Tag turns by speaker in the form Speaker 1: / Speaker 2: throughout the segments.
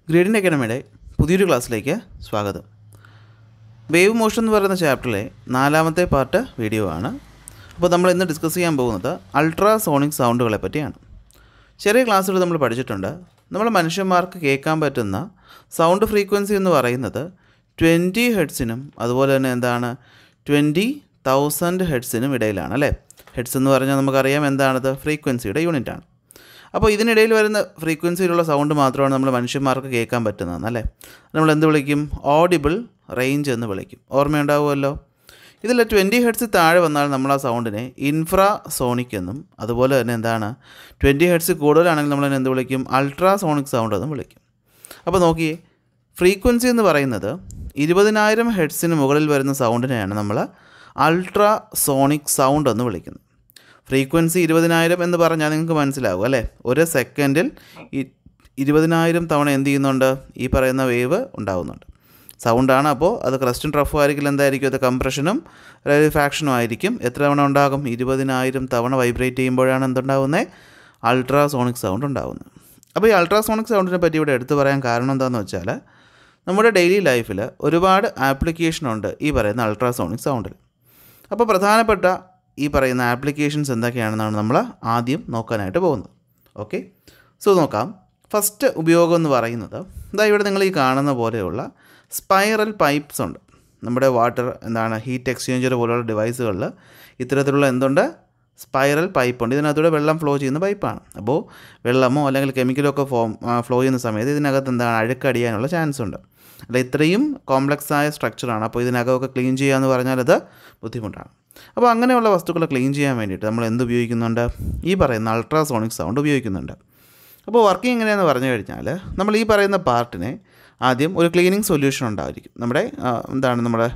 Speaker 1: ഗ്രേഡിൻ്റെ അക്കാഡമിയുടെ പുതിയൊരു ക്ലാസ്സിലേക്ക് സ്വാഗതം വേവ് മോഷൻ എന്ന് പറയുന്ന ചാപ്റ്ററിലെ നാലാമത്തെ പാർട്ട് വീഡിയോ ആണ് അപ്പോൾ നമ്മൾ ഇന്ന് ഡിസ്കസ് ചെയ്യാൻ പോകുന്നത് അൾട്രാസോണിക് സൗണ്ടുകളെ പറ്റിയാണ് ചെറിയ ക്ലാസ്സുകൾ നമ്മൾ പഠിച്ചിട്ടുണ്ട് നമ്മൾ മനുഷ്യന്മാർക്ക് കേൾക്കാൻ പറ്റുന്ന സൗണ്ട് ഫ്രീക്വൻസി എന്ന് പറയുന്നത് ട്വൻറ്റി ഹെഡ്സിനും അതുപോലെ തന്നെ എന്താണ് ട്വൻറ്റി തൗസൻഡ് ഹെഡ്സിനും ഇടയിലാണ് അല്ലേ ഹെഡ്സ് എന്ന് പറഞ്ഞാൽ നമുക്കറിയാം എന്താണത് ഫ്രീക്വൻസിയുടെ യൂണിറ്റാണ് അപ്പോൾ ഇതിനിടയിൽ വരുന്ന ഫ്രീക്വൻസിയിലുള്ള സൗണ്ട് മാത്രമാണ് നമ്മൾ മനുഷ്യന്മാർക്ക് കേൾക്കാൻ പറ്റുന്നതെന്ന് അല്ലേ നമ്മൾ എന്ത് വിളിക്കും ഓഡിബിൾ റേഞ്ച് എന്ന് വിളിക്കും ഓർമ്മയുണ്ടാവുമല്ലോ ഇതിൽ ട്വൻറ്റി ഹെഡ്സ് താഴെ വന്നാൽ നമ്മൾ ആ സൗണ്ടിനെ ഇൻഫ്രാ സോണിക് എന്നും അതുപോലെ തന്നെ എന്താണ് ട്വൻറ്റി ഹെഡ്സ് കൂടുതലാണെങ്കിൽ നമ്മൾ അതിനെ എന്ത് വിളിക്കും അൾട്രാ സോണിക് സൗണ്ട് എന്നും വിളിക്കും അപ്പോൾ നോക്കിയേ ഫ്രീക്വൻസി എന്ന് പറയുന്നത് ഇരുപതിനായിരം ഹെഡ്സിന് മുകളിൽ വരുന്ന സൗണ്ടിനെയാണ് നമ്മൾ അൾട്രാ സോണിക് സൗണ്ട് എന്ന് വിളിക്കുന്നത് ഫ്രീക്വൻസി ഇരുപതിനായിരം എന്ന് പറഞ്ഞാൽ നിങ്ങൾക്ക് മനസ്സിലാവും അല്ലേ ഒരു സെക്കൻഡിൽ ഈ ഇരുപതിനായിരം തവണ എന്ത് ചെയ്യുന്നുണ്ട് ഈ പറയുന്ന വേവ് ഉണ്ടാകുന്നുണ്ട് സൗണ്ടാണ് അപ്പോൾ അത് ക്രസ്റ്റും ട്രഫും ആയിരിക്കില്ല എന്തായിരിക്കും അത് കംപ്രഷനും ഫാക്ഷനും ആയിരിക്കും എത്ര തവണ ഉണ്ടാകും ഇരുപതിനായിരം തവണ വൈബ്രേറ്റ് ചെയ്യുമ്പോഴാണ് എന്തുണ്ടാകുന്നത് അൾട്രാസോണിക് സൗണ്ട് ഉണ്ടാകുന്നത് അപ്പോൾ ഈ അൾട്രാസോണിക് സൗണ്ടിനെ പറ്റി ഇവിടെ എടുത്തു പറയാൻ കാരണം എന്താണെന്ന് വെച്ചാൽ നമ്മുടെ ഡെയിലി ലൈഫിൽ ഒരുപാട് ആപ്ലിക്കേഷൻ ഉണ്ട് ഈ പറയുന്ന അൾട്രാസോണിക് സൗണ്ടിൽ അപ്പോൾ പ്രധാനപ്പെട്ട ഈ പറയുന്ന ആപ്ലിക്കേഷൻസ് എന്തൊക്കെയാണെന്നാണ് നമ്മൾ ആദ്യം നോക്കാനായിട്ട് പോകുന്നത് ഓക്കെ സോ നോക്കാം ഫസ്റ്റ് ഉപയോഗം എന്ന് പറയുന്നത് ഇതാ ഇവിടെ നിങ്ങൾ ഈ കാണുന്ന പോലെയുള്ള സ്പൈറൽ പൈപ്പ്സ് ഉണ്ട് നമ്മുടെ വാട്ടർ എന്താണ് ഹീറ്റ് എക്സ്ചേഞ്ചർ പോലുള്ള ഡിവൈസുകളിൽ ഇത്തരത്തിലുള്ള എന്തുണ്ട് സ്പൈറൽ പൈപ്പ് ഉണ്ട് ഇതിനകത്തൂടെ വെള്ളം ഫ്ലോ ചെയ്യുന്ന പൈപ്പാണ് അപ്പോൾ വെള്ളമോ അല്ലെങ്കിൽ കെമിക്കലോ ഒക്കെ ഫോം ഫ്ലോ ചെയ്യുന്ന സമയത്ത് ഇതിനകത്ത് എന്താണ് അഴുക്കടിയാനുള്ള ചാൻസ് ഉണ്ട് അല്ല ഇത്രയും കോംപ്ലക്സ് ആയ സ്ട്രക്ചറാണ് അപ്പോൾ ഇതിനകമൊക്കെ ക്ലീൻ ചെയ്യുക എന്ന് പറഞ്ഞാൽ അത് ബുദ്ധിമുട്ടാണ് അപ്പോൾ അങ്ങനെയുള്ള വസ്തുക്കൾ ക്ലീൻ ചെയ്യാൻ വേണ്ടിയിട്ട് നമ്മൾ എന്ത് ഉപയോഗിക്കുന്നുണ്ട് ഈ പറയുന്ന അൾട്രാസോണിക് സൗണ്ട് ഉപയോഗിക്കുന്നുണ്ട് അപ്പോൾ വർക്കിംഗ് എങ്ങനെയാണെന്ന് പറഞ്ഞു കഴിഞ്ഞാൽ നമ്മൾ ഈ പറയുന്ന പാർട്ടിനെ ആദ്യം ഒരു ക്ലീനിങ് സൊല്യൂഷൻ ഉണ്ടായിരിക്കും നമ്മുടെ എന്താണ് നമ്മുടെ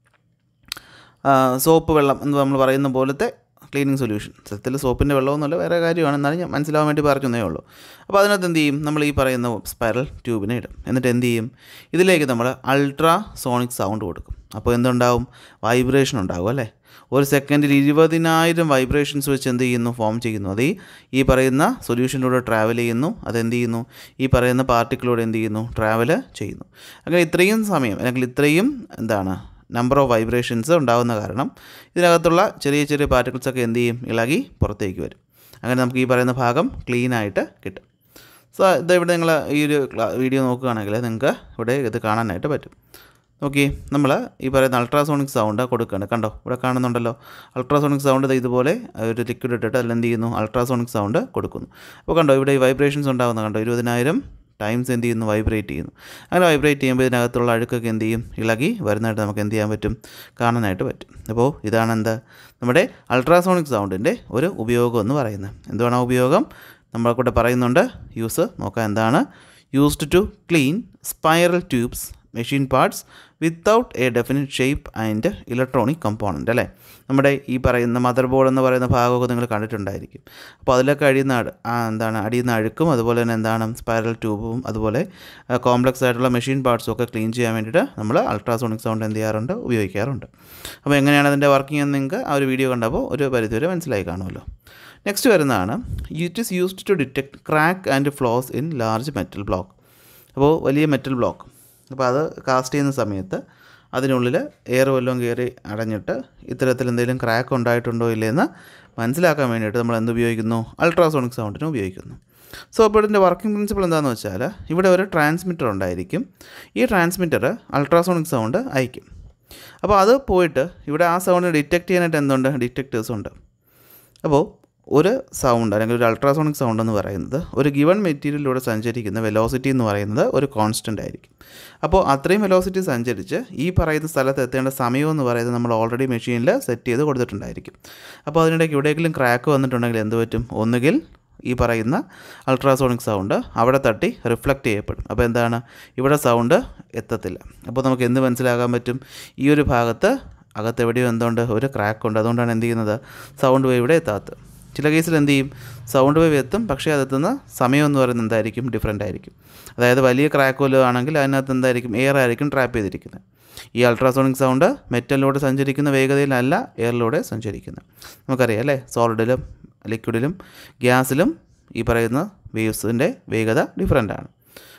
Speaker 1: സോപ്പ് വെള്ളം എന്ന് നമ്മൾ പറയുന്ന പോലത്തെ ക്ലീനിങ് സൊല്യൂഷൻ സത്യത്തിൽ സോപ്പിൻ്റെ വെള്ളമൊന്നുമല്ല വേറെ കാര്യമാണ് എന്നാലും ഞാൻ മനസ്സിലാവാൻ വേണ്ടി പറഞ്ഞേ ഉള്ളൂ അപ്പോൾ അതിനകത്ത് എന്ത് ചെയ്യും നമ്മൾ ഈ പറയുന്ന സ്പൈറൽ ട്യൂബിനെ ഇടും എന്നിട്ട് എന്ത് ചെയ്യും ഇതിലേക്ക് നമ്മൾ അൾട്രാ സോണിക് സൗണ്ട് കൊടുക്കും അപ്പോൾ എന്തുണ്ടാവും വൈബ്രേഷൻ ഉണ്ടാകും അല്ലേ ഒരു സെക്കൻഡിൽ ഇരുപതിനായിരം വൈബ്രേഷൻസ് വെച്ച് എന്ത് ചെയ്യുന്നു ഫോം ചെയ്യുന്നു അത് ഈ പറയുന്ന സൊല്യൂഷനിലൂടെ ട്രാവൽ ചെയ്യുന്നു അതെന്ത് ചെയ്യുന്നു ഈ പറയുന്ന പാർട്ടിക്കിലൂടെ എന്ത് ചെയ്യുന്നു ട്രാവൽ ചെയ്യുന്നു അങ്ങനെ ഇത്രയും സമയം അല്ലെങ്കിൽ ഇത്രയും എന്താണ് നമ്പർ ഓഫ് വൈബ്രേഷൻസ് ഉണ്ടാകുന്ന കാരണം ഇതിനകത്തുള്ള ചെറിയ ചെറിയ പാർട്ടിക്കിൾസൊക്കെ എന്ത് ചെയ്യും ഇളകി പുറത്തേക്ക് വരും അങ്ങനെ നമുക്ക് ഈ പറയുന്ന ഭാഗം ക്ലീൻ ആയിട്ട് കിട്ടും സോ ഇത് ഇവിടെ നിങ്ങൾ ഈ ഒരു വീഡിയോ നോക്കുകയാണെങ്കിൽ നിങ്ങൾക്ക് ഇവിടെ ഇത് കാണാനായിട്ട് പറ്റും നോക്കി നമ്മൾ ഈ പറയുന്ന അൾട്രാസോണിക് സൗണ്ട് കൊടുക്കുകയാണ് കണ്ടോ ഇവിടെ കാണുന്നുണ്ടല്ലോ അൾട്രാസോണിക് സൗണ്ട് ഇതുപോലെ ഒരു ലിക്വിഡ് ഇട്ടിട്ട് അതിൽ എന്ത് ചെയ്യുന്നു അൾട്രാസോണിക് സൗണ്ട് കൊടുക്കുന്നു അപ്പോൾ കണ്ടോ ഇവിടെ ഈ വൈബ്രേഷൻസ് ഉണ്ടാകുന്ന കണ്ടോ ഇരുപതിനായിരം ടൈംസ് എന്ത് ചെയ്യുന്നു വൈബ്രേറ്റ് ചെയ്യുന്നു അങ്ങനെ വൈബ്രേറ്റ് ചെയ്യുമ്പോൾ ഇതിനകത്തുള്ള അഴുക്കൊക്കെ എന്ത് ചെയ്യും ഇളകി വരുന്നതായിട്ട് നമുക്ക് എന്ത് ചെയ്യാൻ പറ്റും കാണാനായിട്ട് പറ്റും അപ്പോൾ ഇതാണ് എന്താ നമ്മുടെ അൾട്രാസോണിക് സൗണ്ടിൻ്റെ ഒരു ഉപയോഗം എന്ന് പറയുന്നത് എന്തുവാണ് ആ ഉപയോഗം നമ്മളെ കൂടെ പറയുന്നുണ്ട് യൂസ് നോക്കാം എന്താണ് used to clean spiral tubes machine parts without a definite shape and electronic component അല്ലേ നമ്മുടെ ഈ പറയുന്ന മദർ ബോർഡ് എന്ന് പറയുന്ന ഭാഗമൊക്കെ നിങ്ങൾ കണ്ടിട്ടുണ്ടായിരിക്കും അപ്പോൾ അതിലൊക്കെ അടിയുന്ന എന്താണ് അടിയുന്ന അഴുക്കും അതുപോലെ തന്നെ എന്താണ് സ്പൈറൽ ട്യൂബും അതുപോലെ കോംപ്ലക്സ് ആയിട്ടുള്ള മെഷീൻ പാർട്സും ഒക്കെ ക്ലീൻ ചെയ്യാൻ വേണ്ടിയിട്ട് നമ്മൾ അൾട്രാസോണിക് സൗണ്ട് എന്ത് ചെയ്യാറുണ്ട് ഉപയോഗിക്കാറുണ്ട് അപ്പോൾ എങ്ങനെയാണ് അതിൻ്റെ വർക്കിംഗ് എന്ന് നിങ്ങൾക്ക് ആ ഒരു വീഡിയോ കണ്ടപ്പോൾ ഒരു പരിധിവരെ മനസ്സിലായി കാണുമല്ലോ നെക്സ്റ്റ് വരുന്നതാണ് it is used to detect crack and flaws in large metal block അപ്പോൾ വലിയ മെറ്റൽ ബ്ലോക്ക് അപ്പോൾ അത് കാസ്റ്റ് ചെയ്യുന്ന സമയത്ത് അതിനുള്ളിൽ എയർ വല്ലതും കയറി അടഞ്ഞിട്ട് ഇത്തരത്തിൽ എന്തെങ്കിലും ക്രാക്ക് ഉണ്ടായിട്ടുണ്ടോ ഇല്ലയെന്ന് മനസ്സിലാക്കാൻ വേണ്ടിയിട്ട് നമ്മൾ എന്ത് ഉപയോഗിക്കുന്നു അൾട്രാസോണിക് സൗണ്ടിന് ഉപയോഗിക്കുന്നു സോ അപ്പോൾ ഇതിൻ്റെ വർക്കിംഗ് പ്രിൻസിപ്പിൾ എന്താണെന്ന് വെച്ചാൽ ഇവിടെ ഒരു ട്രാൻസ്മിറ്റർ ഉണ്ടായിരിക്കും ഈ ട്രാൻസ്മിറ്റർ അൾട്രാസോണിക് സൗണ്ട് അയക്കും അപ്പോൾ അത് പോയിട്ട് ഇവിടെ ആ സൗണ്ട് ഡിറ്റക്ട് ചെയ്യാനായിട്ട് എന്തുണ്ട് ഡിറ്റക്ടേഴ്സ് ഉണ്ട് അപ്പോൾ ഒരു സൗണ്ട് അല്ലെങ്കിൽ ഒരു അൾട്രാസോണിക് സൗണ്ട് എന്ന് പറയുന്നത് ഒരു ഗിവൺ മെറ്റീരിയലിലൂടെ സഞ്ചരിക്കുന്ന വെലോസിറ്റി എന്ന് പറയുന്നത് ഒരു കോൺസ്റ്റൻ്റ് ആയിരിക്കും അപ്പോൾ അത്രയും വെലോസിറ്റി സഞ്ചരിച്ച് ഈ പറയുന്ന സ്ഥലത്ത് എത്തേണ്ട സമയം എന്ന് പറയുന്നത് നമ്മൾ ഓൾറെഡി മെഷീനിൽ സെറ്റ് ചെയ്ത് കൊടുത്തിട്ടുണ്ടായിരിക്കും അപ്പോൾ അതിനിടയ്ക്ക് എവിടെയെങ്കിലും ക്രാക്ക് വന്നിട്ടുണ്ടെങ്കിൽ എന്ത് പറ്റും ഒന്നുകിൽ ഈ പറയുന്ന അൾട്രാസോണിക് സൗണ്ട് അവിടെ തട്ടി റിഫ്ലക്റ്റ് ചെയ്യപ്പെടും അപ്പോൾ എന്താണ് ഇവിടെ സൗണ്ട് എത്തത്തില്ല അപ്പോൾ നമുക്ക് എന്ത് മനസ്സിലാക്കാൻ പറ്റും ഈ ഒരു ഭാഗത്ത് അകത്ത് എവിടെയോ എന്തുകൊണ്ട് ഒരു ക്രാക്ക് ഉണ്ട് അതുകൊണ്ടാണ് എന്ത് ചെയ്യുന്നത് സൗണ്ട് വേവ് ഇവിടെ എത്താത്തത് ചില കേസിൽ എന്ത് ചെയ്യും സൗണ്ട് വേവ് എത്തും പക്ഷേ അതെത്തുന്ന സമയം എന്ന് പറയുന്നത് എന്തായിരിക്കും ഡിഫറെൻ്റ് ആയിരിക്കും അതായത് വലിയ ക്രാക്ക് വല്ലതും ആണെങ്കിൽ അതിനകത്ത് എന്തായിരിക്കും എയർ ആയിരിക്കും ട്രാപ്പ് ചെയ്തിരിക്കുന്നത് ഈ അൾട്രാസോണിക് സൗണ്ട് മെറ്റലിലൂടെ സഞ്ചരിക്കുന്ന വേഗതയിലല്ല എയറിലൂടെ സഞ്ചരിക്കുന്നത് നമുക്കറിയാം അല്ലേ സോളിഡിലും ലിക്വിഡിലും ഗ്യാസിലും ഈ പറയുന്ന വേവ്സിൻ്റെ വേഗത ഡിഫറെൻ്റ് ആണ്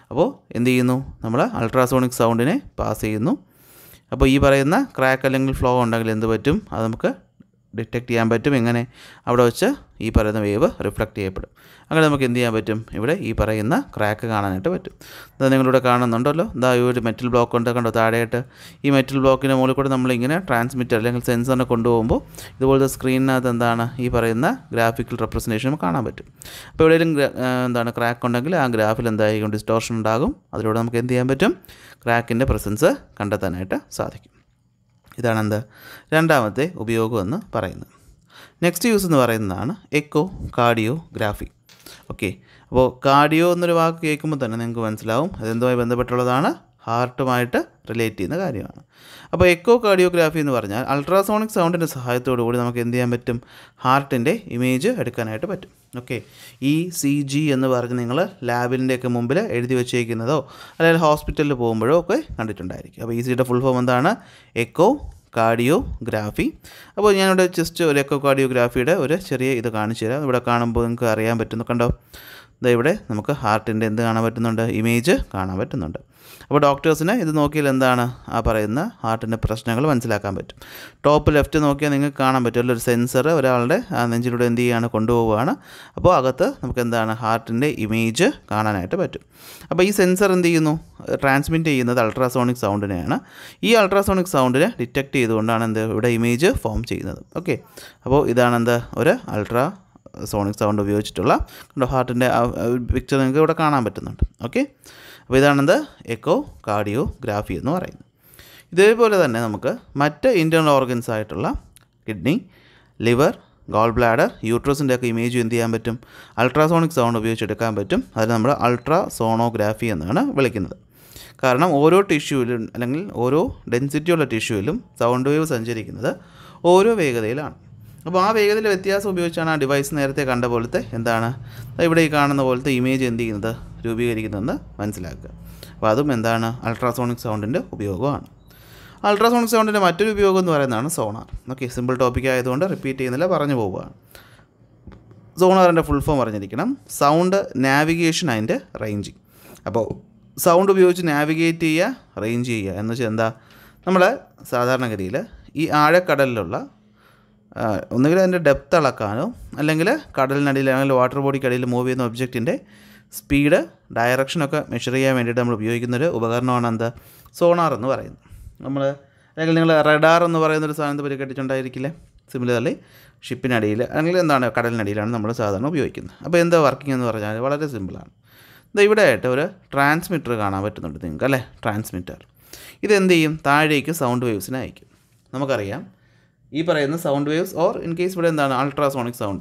Speaker 1: അപ്പോൾ എന്ത് ചെയ്യുന്നു നമ്മൾ അൾട്രാസോണിക് സൗണ്ടിനെ പാസ് ചെയ്യുന്നു അപ്പോൾ ഈ പറയുന്ന ക്രാക്ക് അല്ലെങ്കിൽ ഫ്ലോ ഉണ്ടെങ്കിൽ എന്ത് പറ്റും അത് നമുക്ക് ഡിറ്റക്ട് ചെയ്യാൻ പറ്റും എങ്ങനെ അവിടെ വെച്ച് ഈ പറയുന്ന വേവ് റിഫ്ലക്റ്റ് ചെയ്യപ്പെടും അങ്ങനെ നമുക്ക് എന്ത് ചെയ്യാൻ പറ്റും ഇവിടെ ഈ പറയുന്ന ക്രാക്ക് കാണാനായിട്ട് പറ്റും ഇത് നിങ്ങളിവിടെ കാണുന്നുണ്ടല്ലോ ഇതാ ഈ ഒരു മെറ്റൽ ബ്ലോക്ക് ഉണ്ട് കണ്ടോ താഴെയായിട്ട് ഈ മെറ്റൽ ബ്ലോക്കിൻ്റെ മുകളിൽ കൂടെ നമ്മളിങ്ങനെ ട്രാൻസ്മിറ്റർ അല്ലെങ്കിൽ സെൻസറിനെ കൊണ്ടുപോകുമ്പോൾ ഇതുപോലത്തെ സ്ക്രീനിനകത്ത് എന്താണ് ഈ പറയുന്ന ഗ്രാഫിക്കൽ റെപ്രസെൻറ്റേഷൻ നമുക്ക് കാണാൻ പറ്റും അപ്പോൾ എവിടെയെങ്കിലും gra- ആ, എന്താണ് ക്രാക്ക് ഉണ്ടെങ്കിൽ ആ ഗ്രാഫിൽ എന്തായിരിക്കും ഡിസ്റ്റോർഷൻ ഉണ്ടാകും അതിലൂടെ നമുക്ക് എന്ത് ചെയ്യാൻ പറ്റും ക്രാക്കിൻ്റെ പ്രസൻസ് കണ്ടെത്താനായിട്ട് സാധിക്കും ഇതാണ് എന്ത് രണ്ടാമത്തെ ഉപയോഗം എന്ന് പറയുന്നത് നെക്സ്റ്റ് യൂസ് എന്ന് പറയുന്നതാണ് എക്കോ കാർഡിയോഗ്രാഫി ഓക്കെ അപ്പോൾ കാർഡിയോ എന്നൊരു വാക്ക് കേൾക്കുമ്പോൾ തന്നെ നിങ്ങൾക്ക് മനസ്സിലാവും അതെന്തുമായി ബന്ധപ്പെട്ടുള്ളതാണ് ഹാർട്ടുമായിട്ട് റിലേറ്റ് ചെയ്യുന്ന കാര്യമാണ് അപ്പോൾ എക്കോ കാർഡിയോഗ്രാഫി എന്ന് പറഞ്ഞാൽ അൾട്രാസോണിക് സൗണ്ടിൻ്റെ സഹായത്തോടു കൂടി നമുക്ക് എന്ത് ചെയ്യാൻ പറ്റും ഹാർട്ടിൻ്റെ ഇമേജ് എടുക്കാനായിട്ട് പറ്റും ഓക്കെ ഈ സി ജി എന്ന് പറഞ്ഞ് നിങ്ങൾ ലാബിൻ്റെയൊക്കെ മുമ്പിൽ എഴുതി വെച്ചേക്കുന്നതോ അല്ലെങ്കിൽ ഹോസ്പിറ്റലിൽ പോകുമ്പോഴോ ഒക്കെ കണ്ടിട്ടുണ്ടായിരിക്കും അപ്പോൾ ഈ സിയുടെ ഫുൾ ഫോം എന്താണ് എക്കോ കാർഡിയോഗ്രാഫി അപ്പോൾ ഞാനിവിടെ ജസ്റ്റ് ഒരു എക്കോ കാർഡിയോഗ്രാഫിയുടെ ഒരു ചെറിയ ഇത് കാണിച്ചു തരാം ഇവിടെ കാണുമ്പോൾ നിങ്ങൾക്ക് അറിയാൻ പറ്റുന്നു കണ്ടോ ദാ ഇവിടെ നമുക്ക് ഹാർട്ടിൻ്റെ എന്ത് കാണാൻ പറ്റുന്നുണ്ട് ഇമേജ് കാണാൻ പറ്റുന്നുണ്ട് അപ്പോൾ ഡോക്ടേഴ്സിന് ഇത് നോക്കിയാൽ എന്താണ് ആ പറയുന്ന ഹാർട്ടിൻ്റെ പ്രശ്നങ്ങൾ മനസ്സിലാക്കാൻ പറ്റും ടോപ്പ് ലെഫ്റ്റ് നോക്കിയാൽ നിങ്ങൾക്ക് കാണാൻ പറ്റുമല്ലോ ഒരു സെൻസർ ഒരാളുടെ ആ നെഞ്ചിലൂടെ എന്ത് ചെയ്യാണ് കൊണ്ടുപോവുകയാണ് അപ്പോൾ അകത്ത് നമുക്ക് എന്താണ് ഹാർട്ടിൻ്റെ ഇമേജ് കാണാനായിട്ട് പറ്റും അപ്പോൾ ഈ സെൻസർ എന്ത് ചെയ്യുന്നു ട്രാൻസ്മിറ്റ് ചെയ്യുന്നത് അൾട്രാസോണിക് സൗണ്ടിനെയാണ് ഈ അൾട്രാസോണിക് സൗണ്ടിനെ ഡിറ്റക്ട് ചെയ്തുകൊണ്ടാണ് എന്ത് ഇവിടെ ഇമേജ് ഫോം ചെയ്യുന്നത് ഓക്കെ അപ്പോൾ ഇതാണ് എന്ത് ഒരു അൾട്രാ സോണിക് സൗണ്ട് ഉപയോഗിച്ചിട്ടുള്ള കണ്ടോ ഹാർട്ടിൻ്റെ പിക്ചർ നിങ്ങൾക്ക് ഇവിടെ കാണാൻ പറ്റുന്നുണ്ട് ഓക്കെ അപ്പോൾ ഇതാണെന്ത് എക്കോ കാർഡിയോഗ്രാഫി എന്ന് പറയുന്നത് ഇതേപോലെ തന്നെ നമുക്ക് മറ്റ് ഇൻറ്റേർണൽ ഓർഗൻസ് ആയിട്ടുള്ള കിഡ്നി ലിവർ ഗോൾ ബ്ലാഡർ യൂട്രസിൻ്റെ ഒക്കെ ഇമേജ് എന്ത് ചെയ്യാൻ പറ്റും അൾട്രാസോണിക് സൗണ്ട് ഉപയോഗിച്ചെടുക്കാൻ പറ്റും അതിന് നമ്മൾ അൾട്രാ സോണോഗ്രാഫി എന്നാണ് വിളിക്കുന്നത് കാരണം ഓരോ ടിഷ്യൂവിലും അല്ലെങ്കിൽ ഓരോ ഡെൻസിറ്റിയുള്ള ടിഷ്യൂവിലും സൗണ്ട് വേവ് സഞ്ചരിക്കുന്നത് ഓരോ വേഗതയിലാണ് അപ്പോൾ ആ വേഗതയിൽ വ്യത്യാസം ഉപയോഗിച്ചാണ് ആ ഡിവൈസ് നേരത്തെ കണ്ട പോലത്തെ എന്താണ് ദാ ഇവിടെ ഈ കാണുന്ന പോലത്തെ ഇമേജ് എന്ത് ചെയ്യുന്നത് രൂപീകരിക്കുന്നതെന്ന് മനസ്സിലാക്കുക അപ്പോൾ അതും എന്താണ് അൾട്രാസോണിക് സൗണ്ടിൻ്റെ ഉപയോഗമാണ് അൾട്രാസോണിക് സൗണ്ടിൻ്റെ മറ്റൊരു ഉപയോഗം എന്ന് പറയുന്നതാണ് സോണാർ ഓക്കെ സിമ്പിൾ ടോപ്പിക് ആയതുകൊണ്ട് റിപ്പീറ്റ് ചെയ്യുന്നില്ല പറഞ്ഞു പോവുകയാണ് സോണാറിൻ്റെ ഫുൾ ഫോം പറഞ്ഞിരിക്കണം സൗണ്ട് നാവിഗേഷൻ ആൻഡ് റേഞ്ചിങ് അപ്പോൾ സൗണ്ട് ഉപയോഗിച്ച് നാവിഗേറ്റ് ചെയ്യുക റേഞ്ച് ചെയ്യുക എന്ന് വെച്ചാൽ എന്താ നമ്മൾ സാധാരണഗതിയിൽ ഈ ആഴക്കടലിലുള്ള ആ, ഒന്നുകിൽ അതിൻ്റെ ഡെപ്ത് അളക്കാനോ അല്ലെങ്കിൽ കടലിനടിയിൽ അല്ലെങ്കിൽ വാട്ടർ ബോഡിക്കടിയിൽ മൂവ് ചെയ്യുന്ന ഒബ്ജക്റ്റിൻ്റെ സ്പീഡ് ഡയറക്ഷനൊക്കെ മെഷർ ചെയ്യാൻ വേണ്ടിയിട്ട് നമ്മൾ ഉപയോഗിക്കുന്നൊരു ഉപകരണമാണ് എന്ത് സോണാർ എന്ന് പറയുന്നത് നമ്മൾ അല്ലെങ്കിൽ നിങ്ങൾ റഡാർ എന്ന് പറയുന്നൊരു സാധനത്തെ പറ്റി കേട്ടിട്ടുണ്ടായിരിക്കില്ലേ സിമിലർലി ഷിപ്പിനടിയിൽ അല്ലെങ്കിൽ എന്താണ് കടലിനടിയിലാണ് നമ്മൾ സാധാരണ ഉപയോഗിക്കുന്നത് അപ്പോൾ എന്താ വർക്കിംഗ് എന്ന് പറഞ്ഞാൽ വളരെ സിമ്പിളാണ് ഇത് ഇവിടെ ആയിട്ട് ഒരു ട്രാൻസ്മിറ്റർ കാണാൻ പറ്റുന്നുണ്ട് നിങ്ങൾക്ക് അല്ലേ ട്രാൻസ്മിറ്റർ ഇതെന്ത് ചെയ്യും താഴേക്ക് സൗണ്ട് വേവ്സിനെ അയക്കും നമുക്കറിയാം ഈ പറയുന്ന sound waves or in case ഇവിടെ എന്താണ് അൾട്രാസോണിക് സൗണ്ട്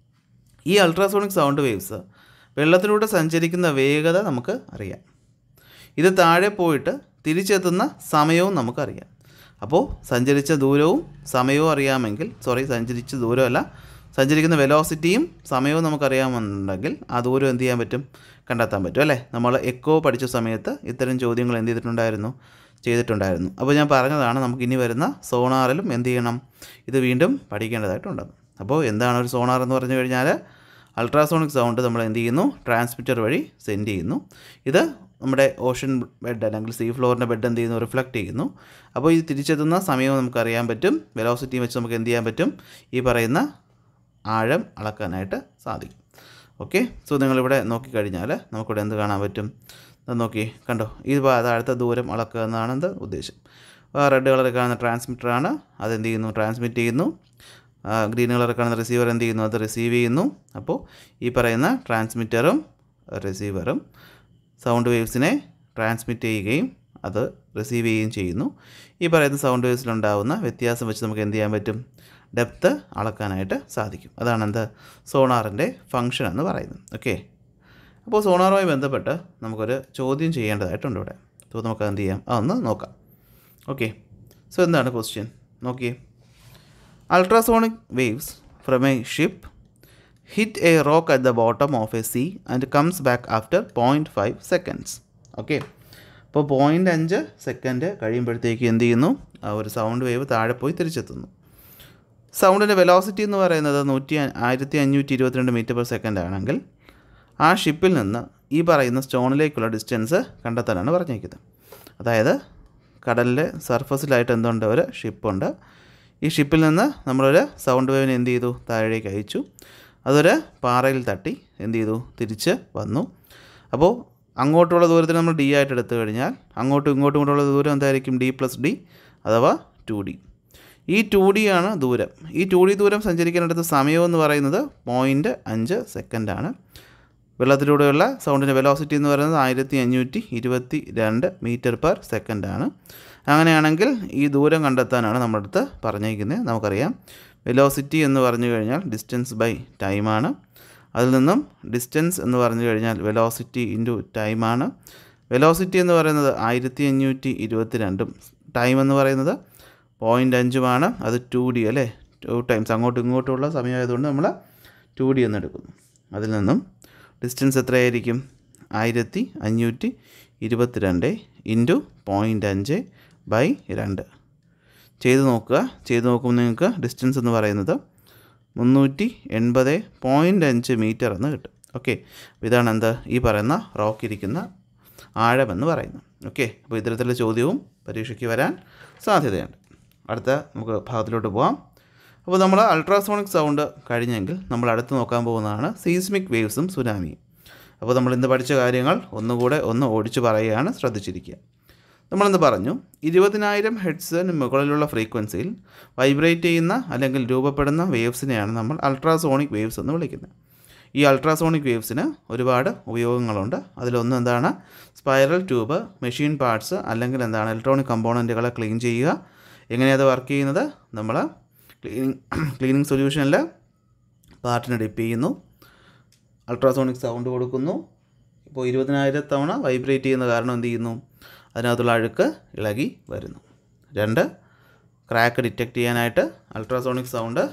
Speaker 1: ഈ അൾട്രാസോണിക് സൗണ്ട് വേവ്സ് വെള്ളത്തിലൂടെ സഞ്ചരിക്കുന്ന വേഗത നമുക്ക് അറിയാം ഇത് താഴെ പോയിട്ട് തിരിച്ചെത്തുന്ന സമയവും നമുക്കറിയാം അപ്പോൾ സഞ്ചരിച്ച ദൂരവും സമയവും അറിയാമെങ്കിൽ സോറി സഞ്ചരിച്ച ദൂരമല്ല സഞ്ചരിക്കുന്ന വെലോസിറ്റിയും സമയവും നമുക്കറിയാമെന്നുണ്ടെങ്കിൽ ആ ദൂരം എന്ത് ചെയ്യാൻ പറ്റും കണ്ടെത്താൻ പറ്റും അല്ലേ നമ്മൾ എക്കോ പഠിച്ച സമയത്ത് ഇത്തരം ചോദ്യങ്ങൾ എന്ത് ചെയ്തിട്ടുണ്ടായിരുന്നു ചെയ്തിട്ടുണ്ടായിരുന്നു അപ്പോൾ ഞാൻ പറഞ്ഞതാണ് നമുക്ക് ഇനി വരുന്ന സോണാറിലും എന്ത് ചെയ്യണം ഇത് വീണ്ടും പഠിക്കേണ്ടതായിട്ടുണ്ട് അപ്പോൾ എന്താണ് ഒരു സോണാർ എന്ന് പറഞ്ഞു കഴിഞ്ഞാൽ അൾട്രാസോണിക് സൗണ്ട് നമ്മൾ എന്ത് ചെയ്യുന്നു ട്രാൻസ്മിറ്റർ വഴി സെൻഡ് ചെയ്യുന്നു ഇത് നമ്മുടെ ഓഷൻ ബെഡ് അല്ലെങ്കിൽ സീ ഫ്ലോറിൻ്റെ ബെഡ് എന്ത് ചെയ്യുന്നു റിഫ്ലക്റ്റ് ചെയ്യുന്നു അപ്പോൾ ഇത് തിരിച്ചെത്തുന്ന സമയവും നമുക്കറിയാൻ പറ്റും വെലോസിറ്റി വെച്ച് നമുക്ക് എന്ത് ചെയ്യാൻ പറ്റും ഈ പറയുന്ന ആഴം അളക്കാനായിട്ട് സാധിക്കും ഓക്കെ സോ നിങ്ങളിവിടെ നോക്കിക്കഴിഞ്ഞാൽ നമുക്കിവിടെ എന്ത് കാണാൻ പറ്റും അത് നോക്കി കണ്ടോ ഈ താഴത്തെ ദൂരം അളക്കുക എന്നാണ് എന്ത് ഉദ്ദേശം റെഡ് കളറിൽ കാണുന്ന ട്രാൻസ്മിറ്ററാണ് അതെന്ത് ചെയ്യുന്നു ട്രാൻസ്മിറ്റ് ചെയ്യുന്നു ഗ്രീൻ കളറിൽ കാണുന്ന റിസീവർ എന്ത് ചെയ്യുന്നു അത് റിസീവ് ചെയ്യുന്നു അപ്പോൾ ഈ പറയുന്ന ട്രാൻസ്മിറ്ററും റിസീവറും സൗണ്ട് വേവ്സിനെ ട്രാൻസ്മിറ്റ് ചെയ്യുകയും അത് റിസീവ് ചെയ്യുകയും ചെയ്യുന്നു ഈ പറയുന്ന സൗണ്ട് വേവ്സിലുണ്ടാകുന്ന വ്യത്യാസം വെച്ച് നമുക്ക് എന്ത് ചെയ്യാൻ പറ്റും ഡെപ്ത്ത് അളക്കാനായിട്ട് സാധിക്കും അതാണ് എന്ത് സോണാറിൻ്റെ ഫങ്ഷൻ എന്ന് പറയുന്നത് ഓക്കെ അപ്പോൾ സോണാറുമായി ബന്ധപ്പെട്ട് നമുക്കൊരു ചോദ്യം ചെയ്യേണ്ടതായിട്ടുണ്ട് ഇവിടെ അപ്പോൾ നമുക്ക് എന്ത് ചെയ്യാം അതൊന്ന് നോക്കാം ഓക്കെ സോ എന്താണ് ക്വസ്റ്റ്യൻ നോക്കിയേ ultrasonic waves from a ship hit a rock at the bottom of a sea and comes back after point five seconds okay അപ്പോൾ പോയിൻ്റ് അഞ്ച് സെക്കൻഡ് കഴിയുമ്പോഴത്തേക്ക് എന്ത് ചെയ്യുന്നു ആ ഒരു സൗണ്ട് വേവ് താഴെ പോയി തിരിച്ചെത്തുന്നു സൗണ്ടിൻ്റെ വെലോസിറ്റി എന്ന് പറയുന്നത് നൂറ്റി ആയിരത്തി അഞ്ഞൂറ്റി ഇരുപത്തിരണ്ട് മീറ്റർ പെർ സെക്കൻഡ് ആണെങ്കിൽ ആ ഷിപ്പിൽ നിന്ന് ഈ പറയുന്ന സ്റ്റോണിലേക്കുള്ള ഡിസ്റ്റൻസ് കണ്ടെത്താനാണ് പറഞ്ഞിരിക്കുന്നത് അതായത് കടലിലെ സർഫസിലായിട്ട് എന്തുണ്ട് ഒരു ഷിപ്പുണ്ട് ഈ ഷിപ്പിൽ നിന്ന് നമ്മളൊരു സൗണ്ട് വേവിനെ എന്ത് ചെയ്തു താഴേക്ക് അയച്ചു അതൊരു പാറയിൽ തട്ടി എന്ത് ചെയ്തു തിരിച്ച് വന്നു അപ്പോൾ അങ്ങോട്ടുള്ള ദൂരത്തിന് നമ്മൾ ഡി ആയിട്ട് എടുത്തു കഴിഞ്ഞാൽ അങ്ങോട്ടും ഇങ്ങോട്ടും കൂടെയുള്ള ദൂരം എന്തായിരിക്കും ഡി പ്ലസ് ഡി അഥവാ ടു ഡി ഈ ടു ഡി ആണ് ദൂരം ഈ ടു ഡി ദൂരം സഞ്ചരിക്കാനെടുത്ത സമയം എന്ന് പറയുന്നത് പോയിൻറ്റ് അഞ്ച് സെക്കൻഡാണ് വെള്ളത്തിലൂടെയുള്ള സൗണ്ടിൻ്റെ വെലോസിറ്റി എന്ന് പറയുന്നത് ആയിരത്തി അഞ്ഞൂറ്റി ഇരുപത്തി രണ്ട് മീറ്റർ പെർ സെക്കൻഡാണ് അങ്ങനെയാണെങ്കിൽ ഈ ദൂരം കണ്ടെത്താനാണ് നമ്മുടെ അടുത്ത് പറഞ്ഞിരിക്കുന്നത് നമുക്കറിയാം വെലോസിറ്റി എന്ന് പറഞ്ഞു കഴിഞ്ഞാൽ ഡിസ്റ്റൻസ് ബൈ ടൈമാണ് അതിൽ നിന്നും ഡിസ്റ്റൻസ് എന്ന് പറഞ്ഞു കഴിഞ്ഞാൽ വെലോസിറ്റി ഇൻറ്റു ടൈമാണ് വെലോസിറ്റി എന്ന് പറയുന്നത് ആയിരത്തി അഞ്ഞൂറ്റി ഇരുപത്തി രണ്ടും ടൈം എന്ന് പറയുന്നത് പോയിൻ്റ് അഞ്ചുമാണ് അത് ടു ഡി അല്ലേ ടു ടൈംസ് അങ്ങോട്ടും ഇങ്ങോട്ടുമുള്ള സമയമായതുകൊണ്ട് നമ്മൾ ടു ഡി എന്ന് എടുക്കുന്നു അതിൽ നിന്നും ഡിസ്റ്റൻസ് എത്രയായിരിക്കും ആയിരത്തി അഞ്ഞൂറ്റി ഇരുപത്തിരണ്ട് ഇൻറ്റു പോയിൻ്റ് അഞ്ച് ബൈ രണ്ട് ചെയ്ത് നോക്കുക ചെയ്ത് നോക്കുമ്പോൾ നിങ്ങൾക്ക് ഡിസ്റ്റൻസ് എന്ന് പറയുന്നത് മുന്നൂറ്റി എൺപത് പോയിൻ്റ് അഞ്ച് മീറ്റർ എന്ന് കിട്ടും ഓക്കെ അപ്പോൾ ഇതാണ് എന്ത് ഈ പറയുന്ന റോക്ക് ഇരിക്കുന്ന ആഴമെന്ന് പറയുന്നത് ഓക്കെ അപ്പോൾ ഇത്തരത്തിലുള്ള ചോദ്യവും പരീക്ഷയ്ക്ക് വരാൻ സാധ്യതയുണ്ട് അടുത്ത നമുക്ക് ഭാഗത്തിലോട്ട് പോകാം അപ്പോൾ നമ്മൾ അൾട്രാസോണിക് സൗണ്ട് കഴിഞ്ഞെങ്കിൽ നമ്മൾ അടുത്ത് നോക്കാൻ പോകുന്നതാണ് സീസ്മിക് വേവ്സും സുനാമിയും അപ്പോൾ നമ്മൾ ഇന്ന് പഠിച്ച കാര്യങ്ങൾ ഒന്നുകൂടെ ഒന്ന് ഓടിച്ചു പറയുകയാണ് ശ്രദ്ധിച്ചിരിക്കുക നമ്മളിന്ന് പറഞ്ഞു ഇരുപതിനായിരം ഹെഡ്സിന് മുകളിലുള്ള ഫ്രീക്വൻസിയിൽ വൈബ്രേറ്റ് ചെയ്യുന്ന അല്ലെങ്കിൽ രൂപപ്പെടുന്ന വേവ്സിനെയാണ് നമ്മൾ അൾട്രാസോണിക് വേവ്സ് എന്ന് വിളിക്കുന്നത് ഈ അൾട്രാസോണിക് വേവ്സിന് ഒരുപാട് ഉപയോഗങ്ങളുണ്ട് അതിലൊന്ന് എന്താണ് സ്പൈറൽ ട്യൂബ് മെഷീൻ പാർട്സ് അല്ലെങ്കിൽ എന്താണ് ഇലക്ട്രോണിക് കമ്പോണൻറ്റുകളെ ക്ലീൻ ചെയ്യുക എങ്ങനെയത് വർക്ക് ചെയ്യുന്നത് നമ്മൾ ക്ലീനിങ് ക്ലീനിങ് സൊല്യൂഷനിൽ പാർട്ടിനെ ഡിപ്പ് ചെയ്യുന്നു അൾട്രാസോണിക് സൗണ്ട് കൊടുക്കുന്നു ഇപ്പോൾ ഇരുപതിനായിരം തവണ വൈബ്രേറ്റ് ചെയ്യുന്ന കാരണം എന്ത് ചെയ്യുന്നു അതിനകത്തുള്ള അഴുക്ക് ഇളകി വരുന്നു രണ്ട് ക്രാക്ക് ഡിറ്റക്റ്റ് ചെയ്യാനായിട്ട് അൾട്രാസോണിക് സൗണ്ട്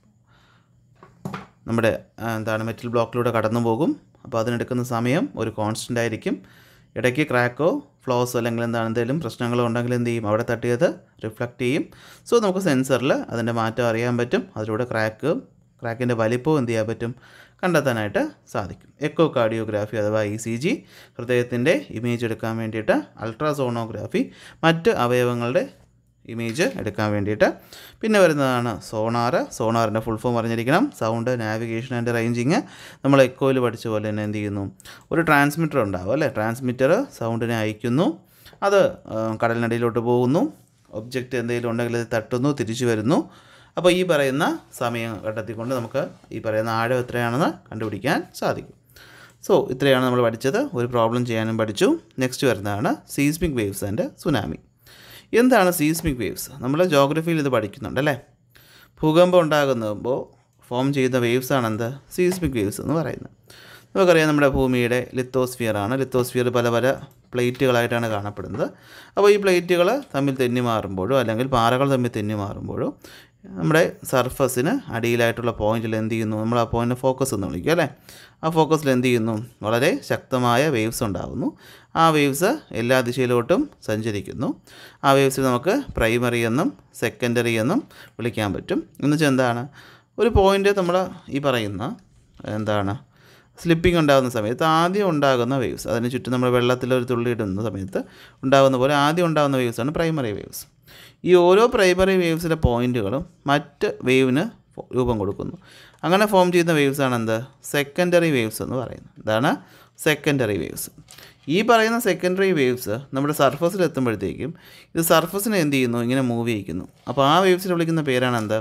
Speaker 1: നമ്മുടെ ആ, എന്താണ് മെറ്റൽ ബ്ലോക്കിലൂടെ കടന്നു പോകും അപ്പോൾ അതിനെടുക്കുന്ന സമയം ഒരു കോൺസ്റ്റൻ്റ് ആയിരിക്കും ഇടയ്ക്ക് ക്രാക്കോ ഫ്ലോസോ അല്ലെങ്കിൽ എന്താണ് എന്തെങ്കിലും പ്രശ്നങ്ങളോ ഉണ്ടെങ്കിൽ എന്ത് ചെയ്യും അവിടെ തട്ടിയത് റിഫ്ലക്റ്റ് ചെയ്യും സോ നമുക്ക് സെൻസറിൽ അതിൻ്റെ മാറ്റം അറിയാൻ പറ്റും അതിലൂടെ ക്രാക്ക് ക്രാക്കിൻ്റെ വലിപ്പവും എന്ത് ചെയ്യാൻ പറ്റും കണ്ടെത്താനായിട്ട് സാധിക്കും എക്കോ കാർഡിയോഗ്രാഫി അഥവാ ഇ സി ജി ഹൃദയത്തിൻ്റെ ഇമേജ് എടുക്കാൻ വേണ്ടിയിട്ട് അൾട്രാസോണോഗ്രാഫി മറ്റ് അവയവങ്ങളുടെ ഇമേജ് എടുക്കാൻ വേണ്ടിയിട്ട് പിന്നെ വരുന്നതാണ് സോണാർ സോണാറിൻ്റെ ഫുൾ ഫോം അറിഞ്ഞിരിക്കണം സൗണ്ട് നാവിഗേഷൻ ആൻഡ് റേഞ്ചിങ് നമ്മൾ എക്കോയിൽ പഠിച്ച പോലെ തന്നെ എന്ത് ചെയ്യുന്നു ഒരു ട്രാൻസ്മിറ്റർ ഉണ്ടാവും അല്ലേ ട്രാൻസ്മിറ്റർ സൗണ്ടിനെ അയക്കുന്നു അത് ആ, കടലിനടിയിലോട്ട് പോകുന്നു ഒബ്ജക്റ്റ് എന്തെങ്കിലും ഉണ്ടെങ്കിൽ അത് തട്ടുന്നു തിരിച്ചു വരുന്നു അപ്പോൾ ഈ പറയുന്ന സമയം കണ്ടെത്തിക്കൊണ്ട് നമുക്ക് ഈ പറയുന്ന ആഴം എത്രയാണെന്ന് കണ്ടുപിടിക്കാൻ സാധിക്കും സോ ഇത്രയാണ് നമ്മൾ പഠിച്ചത് ഒരു പ്രോബ്ലം ചെയ്യാനും പഠിച്ചു നെക്സ്റ്റ് വരുന്നതാണ് സീസ്മിക് വേവ്സ് ആൻഡ് സുനാമി എന്താണ് സീസ്മിക് വേവ്സ് നമ്മൾ ജോഗ്രഫിയിൽ ഇത് പഠിക്കുന്നുണ്ട് അല്ലേ ഭൂകമ്പം ഉണ്ടാകുമ്പോൾ ഫോം ചെയ്യുന്ന വേവ്സ് ആണ് എന്ത് സീസ്മിക് വേവ്സ് എന്ന് പറയുന്നത് നമുക്കറിയാം നമ്മുടെ ഭൂമിയുടെ ലിത്തോസ്ഫിയർ ആണ് ലിത്തോസ്ഫിയർ പല പല പ്ലേറ്റുകളായിട്ടാണ് കാണപ്പെടുന്നത് അപ്പോൾ ഈ പ്ലേറ്റുകൾ തമ്മിൽ തെന്നി മാറുമ്പോഴോ അല്ലെങ്കിൽ പാറകൾ തമ്മിൽ തെന്നി മാറുമ്പോഴോ നമ്മുടെ സർഫസിന് അടിയിലായിട്ടുള്ള പോയിന്റിൽ എന്ത് ചെയ്യുന്നു നമ്മൾ ആ പോയിന്റ് ഫോക്കസ് എന്ന് വിളിക്കും അല്ലേ ആ ഫോക്കസിൽ എന്ത് ചെയ്യുന്നു വളരെ ശക്തമായ വേവ്സ് ഉണ്ടാകുന്നു ആ വേവ്സ് എല്ലാ ദിശയിലോട്ടും സഞ്ചരിക്കുന്നു ആ വേവ്സിൽ നമുക്ക് പ്രൈമറി എന്നും സെക്കൻഡറി എന്നും വിളിക്കാൻ പറ്റും എന്ന് വെച്ചാൽ എന്താണ് ഒരു പോയിന്റ് നമ്മൾ ഈ പറയുന്ന എന്താണ് സ്ലിപ്പിംഗ് ഉണ്ടാകുന്ന സമയത്ത് ആദ്യം ഉണ്ടാകുന്ന വേവ്സ് അതിന് ചുറ്റും നമ്മൾ വെള്ളത്തിൽ ഒരു തുള്ളി ഇടുന്ന സമയത്ത് ഉണ്ടാകുന്ന പോലെ ആദ്യം ഉണ്ടാകുന്ന വേവ്സാണ് പ്രൈമറി വേവ്സ് ഈ ഓരോ പ്രൈമറി വേവ്സിലെ പോയിന്റുകളും മറ്റ് വേവിന് രൂപം കൊടുക്കുന്നു അങ്ങനെ ഫോം ചെയ്യുന്ന വേവ്സ് ആണ് എന്ത് സെക്കൻഡറി വേവ്സ് എന്ന് പറയുന്നത് ഇതാണ് സെക്കൻഡറി വേവ്സ് ഈ പറയുന്ന സെക്കൻഡറി വേവ്സ് നമ്മുടെ സർഫസിൽ എത്തുമ്പോഴത്തേക്കും ഇത് സർഫസിനെ എന്ത് ചെയ്യുന്നു ഇങ്ങനെ മൂവ് ചെയ്യിക്കുന്നു അപ്പോൾ ആ വേവ്സിനെ വിളിക്കുന്ന പേരാണ് എന്ത്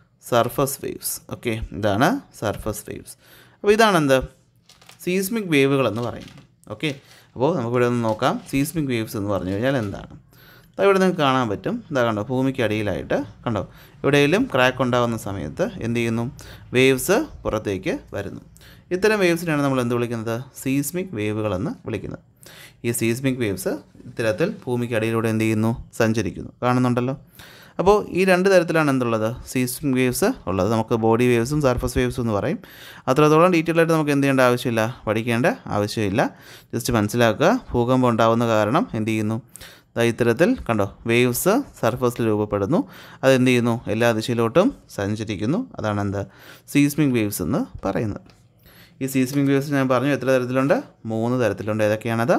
Speaker 1: സർഫസ് വേവ്സ് ഓക്കെ ഇതാണ് സർഫസ് വേവ്സ് അപ്പോൾ ഇതാണ് എന്ത് സീസ്മിക് വേവുകൾ എന്ന് പറയും ഓക്കെ അപ്പോൾ നമുക്കിവിടെ ഒന്ന് നോക്കാം സീസ്മിക് വേവ്സ് എന്ന് പറഞ്ഞു കഴിഞ്ഞാൽ എന്താണ് ദാ ഇവിടെ നിങ്ങൾക്ക് കാണാൻ പറ്റും ഇതാ കണ്ടോ ഭൂമിക്ക് അടിയിലായിട്ട് കണ്ടോ എവിടെയെങ്കിലും ക്രാക്ക് ഉണ്ടാകുന്ന സമയത്ത് എന്ത് ചെയ്യുന്നു വേവ്സ് പുറത്തേക്ക് വരുന്നു ഇത്തരം വേവ്സിനാണ് നമ്മൾ എന്ത് വിളിക്കുന്നത് സീസ്മിക് വേവുകളെന്ന് വിളിക്കുന്നത് ഈ സീസ്മിക് വേവ്സ് ഇത്തരത്തിൽ ഭൂമിക്ക് അടിയിലൂടെ എന്ത് ചെയ്യുന്നു സഞ്ചരിക്കുന്നു കാണുന്നുണ്ടല്ലോ അപ്പോൾ ഈ രണ്ട് തരത്തിലാണ് എന്തുള്ളത് സീസ്മിക് വേവ്സ് ഉള്ളത് നമുക്ക് ബോഡി വേവ്സും സർഫസ് വേവ്സും എന്ന് പറയും അത്രത്തോളം ഡീറ്റെയിൽ ആയിട്ട് നമുക്ക് എന്ത് ചെയ്യേണ്ട ആവശ്യമില്ല പഠിക്കേണ്ട ആവശ്യമില്ല ജസ്റ്റ് മനസ്സിലാക്കുക ഭൂകമ്പം ഉണ്ടാവുന്ന കാരണം എന്ത് ചെയ്യുന്നു ദാ ഇത്തരത്തിൽ കണ്ടോ വേവ്സ് സർഫസിൽ രൂപപ്പെടുന്നു അതെന്ത് ചെയ്യുന്നു എല്ലാ ദിശയിലോട്ടും സഞ്ചരിക്കുന്നു അതാണ് എന്താ സീസ്മിക് വേവ്സ് എന്ന് പറയുന്നത് ഈ സീസ്മിക് വേവ്സ് ഞാൻ പറഞ്ഞു എത്ര തരത്തിലുണ്ട് മൂന്ന് തരത്തിലുണ്ട് ഏതൊക്കെയാണത്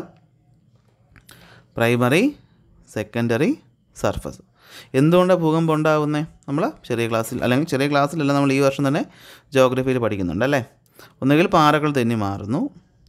Speaker 1: പ്രൈമറി സെക്കൻഡറി സർഫസ് എന്തുകൊണ്ടാണ് ഭൂകമ്പം ഉണ്ടാകുന്നത് നമ്മൾ ചെറിയ ക്ലാസ്സിൽ അല്ലെങ്കിൽ ചെറിയ ക്ലാസ്സിലല്ല നമ്മൾ ഈ വർഷം തന്നെ ജോഗ്രഫിയിൽ പഠിക്കുന്നുണ്ട് അല്ലേ ഒന്നുകിൽ പാറകൾ തെന്നി മാറുന്നു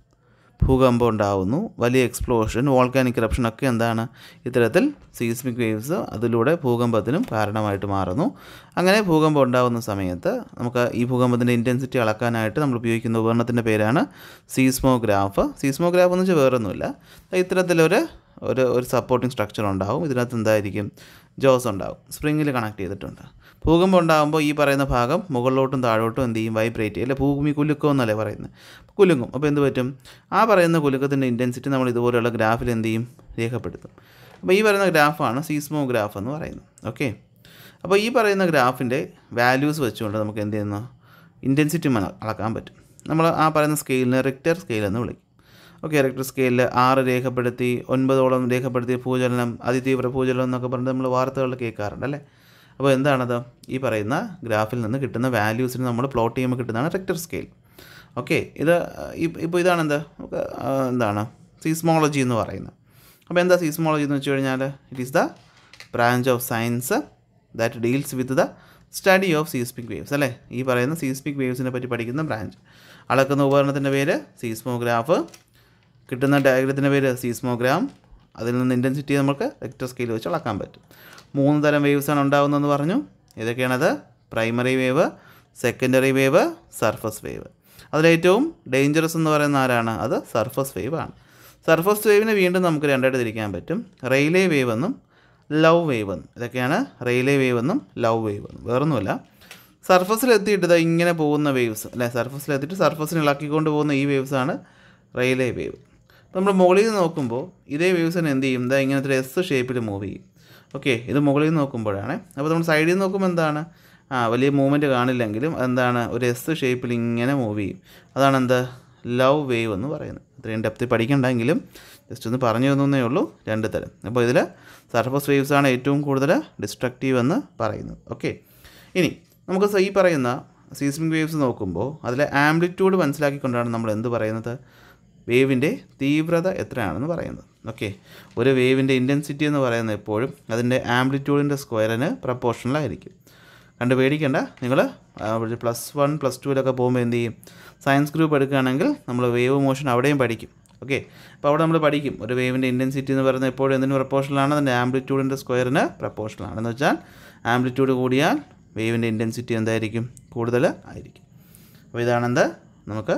Speaker 1: ഭൂകമ്പം ഉണ്ടാകുന്നു വലിയ എക്സ്പ്ലോഷൻ വോൾക്കാനിക് ഇറപ്ഷൻ ഒക്കെ എന്താണ് ഇത്തരത്തിൽ സീസ്മിക് വേവ്സ് അതിലൂടെ ഭൂകമ്പത്തിനും കാരണമായിട്ട് മാറുന്നു അങ്ങനെ ഭൂകമ്പം ഉണ്ടാകുന്ന സമയത്ത് നമുക്ക് ഈ ഭൂകമ്പത്തിൻ്റെ ഇൻറ്റൻസിറ്റി അളക്കാനായിട്ട് നമ്മൾ ഉപയോഗിക്കുന്ന ഉപകരണത്തിൻ്റെ പേരാണ് സീസ്മോഗ്രാഫ് സീസ്മോഗ്രാഫ് എന്ന് വെച്ചാൽ വേറൊന്നുമില്ല ഇത്തരത്തിലൊരു ഒരു ഒരു സപ്പോർട്ടിംഗ് സ്ട്രക്ചർ ഉണ്ടാവും ഇതിനകത്ത് എന്തായിരിക്കും ജോസ് ഉണ്ടാവും സ്പ്രിങ്ങിൽ കണക്ട് ചെയ്തിട്ടുണ്ട് ഭൂകമ്പം ഉണ്ടാകുമ്പോൾ ഈ പറയുന്ന ഭാഗം മുകളിലോട്ടും താഴോട്ടും എന്ത് ചെയ്യും വൈബ്രേറ്റ് ചെയ്യും അല്ലെ ഭൂമി കുലുക്കം എന്നല്ലേ പറയുന്നത് കുലുങ്ങും അപ്പോൾ എന്ത് പറ്റും ആ പറയുന്ന കുലുക്കത്തിൻ്റെ ഇൻറ്റൻസിറ്റി നമ്മൾ ഇതുപോലെയുള്ള ഗ്രാഫിൽ എന്ത് ചെയ്യും രേഖപ്പെടുത്തും അപ്പോൾ ഈ പറയുന്ന ഗ്രാഫാണ് സീസ്മോഗ്രാഫ് എന്ന് പറയുന്നത് ഓക്കെ അപ്പോൾ ഈ പറയുന്ന ഗ്രാഫിൻ്റെ വാല്യൂസ് വെച്ചുകൊണ്ട് നമുക്ക് എന്ത് ചെയ്യുന്നു ഇൻറ്റൻസിറ്റി അളക്കാൻ പറ്റും നമ്മൾ ആ പറയുന്ന സ്കെയിലിനെ റിക്ടർ സ്കെയിൽ എന്ന് വിളിക്കും ഓക്കെ റിക്ടർ സ്കെയിലിൽ ആറ് രേഖപ്പെടുത്തി ഒൻപതോളം രേഖപ്പെടുത്തിയ ഭൂചലനം അതിതീവ്ര ഭൂചലനം എന്നൊക്കെ പറഞ്ഞ് നമ്മൾ വാർത്തകളിൽ കേൾക്കാറുണ്ട് അല്ലേ അപ്പോൾ എന്താണത് ഈ പറയുന്ന ഗ്രാഫിൽ നിന്ന് കിട്ടുന്ന വാല്യൂസിന് നമ്മൾ പ്ലോട്ട് ചെയ്യുമ്പോൾ കിട്ടുന്നതാണ് റിക്ടർ സ്കെയിൽ ഓക്കെ ഇത് ഇപ്പോൾ ഇതാണ് എന്താ നമുക്ക് ആ, എന്താണ് സീസ്മോളജി എന്ന് പറയുന്നത് അപ്പോൾ എന്താ സീസ്മോളജി എന്ന് വെച്ച് കഴിഞ്ഞാൽ it is the branch of science that deals with the study of seismic waves അല്ലേ ഈ പറയുന്ന സീസ്മിക് വേവ്സിനെ പറ്റി പഠിക്കുന്ന ബ്രാഞ്ച് അളക്കുന്ന ഉപകരണത്തിൻ്റെ പേര് സീസ്മോഗ്രാഫ് കിട്ടുന്ന ഡയഗ്രത്തിൻ്റെ പേര് സീസ്മോഗ്രാം അതിൽ നിന്ന് ഇൻറ്റൻസിറ്റി നമുക്ക് വെക്ടർ സ്കെയിൽ വെച്ച് അളക്കാൻ പറ്റും മൂന്ന് തരം വേവ്സാണ് ഉണ്ടാകുന്നതെന്ന് പറഞ്ഞു ഏതൊക്കെയാണത് primary wave secondary wave surface wave അതിലേറ്റവും ഡേഞ്ചറസ് എന്ന് പറയുന്ന ആരാണ് അത് സർഫസ് വേവ് ആണ് സർഫസ് വേവിനെ വീണ്ടും നമുക്ക് രണ്ടായിട്ട് തിരിക്കാൻ പറ്റും റെയിലേ വേവ് എന്നും ലവ് വേവ് എന്നും ഇതൊക്കെയാണ് റെയിലേ വേവ് എന്നും ലവ് വേവ് എന്നും വേറൊന്നുമില്ല സർഫസിലെത്തിയിട്ട് ദാ ഇങ്ങനെ പോകുന്ന വേവ്സ് അല്ലേ സർഫസിലെത്തിയിട്ട് സർഫസിന് ഇളക്കിക്കൊണ്ട് പോകുന്ന ഈ വേവ്സാണ് റെയിലേ വേവ് നമ്മൾ മുകളിൽ നിന്ന് നോക്കുമ്പോൾ ഇതേ വേവ്സിന് എന്ത് ചെയ്യും ഇതാ ഇങ്ങനത്തെ എസ് ഷേപ്പിൽ മൂവ് ചെയ്യും ഓക്കെ ഇത് മുകളിൽ നിന്ന് നോക്കുമ്പോഴാണ് അപ്പോൾ നമ്മൾ സൈഡിൽ നിന്ന് നോക്കുമ്പോൾ എന്താണ് ആ വലിയ മൂവ്മെൻറ്റ് കാണില്ലെങ്കിലും എന്താണ് ഒരു എസ് ഷേപ്പിൽ ഇങ്ങനെ മൂവ് ചെയ്യും അതാണ് എന്താ ലവ് വേവ് എന്ന് പറയുന്നത് അത്രയും ഡെപ്തി പഠിക്കണ്ടെങ്കിലും ജസ്റ്റ് ഒന്ന് പറഞ്ഞു തന്നേ ഉള്ളൂ രണ്ട് തരം അപ്പോൾ ഇതിൽ സർഫസ് വേവ്സ് ആണ് ഏറ്റവും കൂടുതൽ ഡിസ്ട്രക്റ്റീവ് എന്ന് പറയുന്നത് ഓക്കെ ഇനി നമുക്ക് സ- ഈ പറയുന്ന സീസ്മിക് വേവ്സ് നോക്കുമ്പോൾ അതിലെ ആംപ്ലിറ്റ്യൂഡ് മനസ്സിലാക്കിക്കൊണ്ടാണ് നമ്മൾ എന്ത് പറയുന്നത് വേവിൻ്റെ തീവ്രത എത്രയാണെന്ന് പറയുന്നത് ഓക്കെ ഒരു വേവിൻ്റെ ഇൻറ്റൻസിറ്റി എന്ന് പറയുന്നത് എപ്പോഴും അതിൻ്റെ ആംപ്ലിറ്റ്യൂഡിൻ്റെ സ്ക്വയറിന് പ്രപ്പോർഷണലായിരിക്കും കണ്ട് പേടിക്കണ്ട നിങ്ങൾ പ്ലസ് വൺ പ്ലസ് ടുവിലൊക്കെ പോകുമ്പോൾ എന്ത് ചെയ്യും സയൻസ് ഗ്രൂപ്പ് എടുക്കുകയാണെങ്കിൽ നമ്മൾ വേവ് മോഷൻ അവിടെയും പഠിക്കും ഓക്കെ അപ്പോൾ അവിടെ നമ്മൾ പഠിക്കും ഒരു വേവിൻ്റെ ഇൻറ്റൻസിറ്റി എന്ന് പറയുന്നത് എപ്പോഴും എന്തിന് പ്രപ്പോർഷണലാണ് അതിൻ്റെ ആംപ്ലിറ്റ്യൂഡിൻ്റെ സ്ക്വയറിന് പ്രപ്പോർഷണലാണ് എന്ന് വെച്ചാൽ ആംപ്ലിറ്റ്യൂഡ് കൂടിയാൽ വേവിൻ്റെ ഇൻറ്റൻസിറ്റി എന്തായിരിക്കും കൂടുതൽ ആയിരിക്കും അപ്പോൾ ഇതാണെന്ത് നമുക്ക്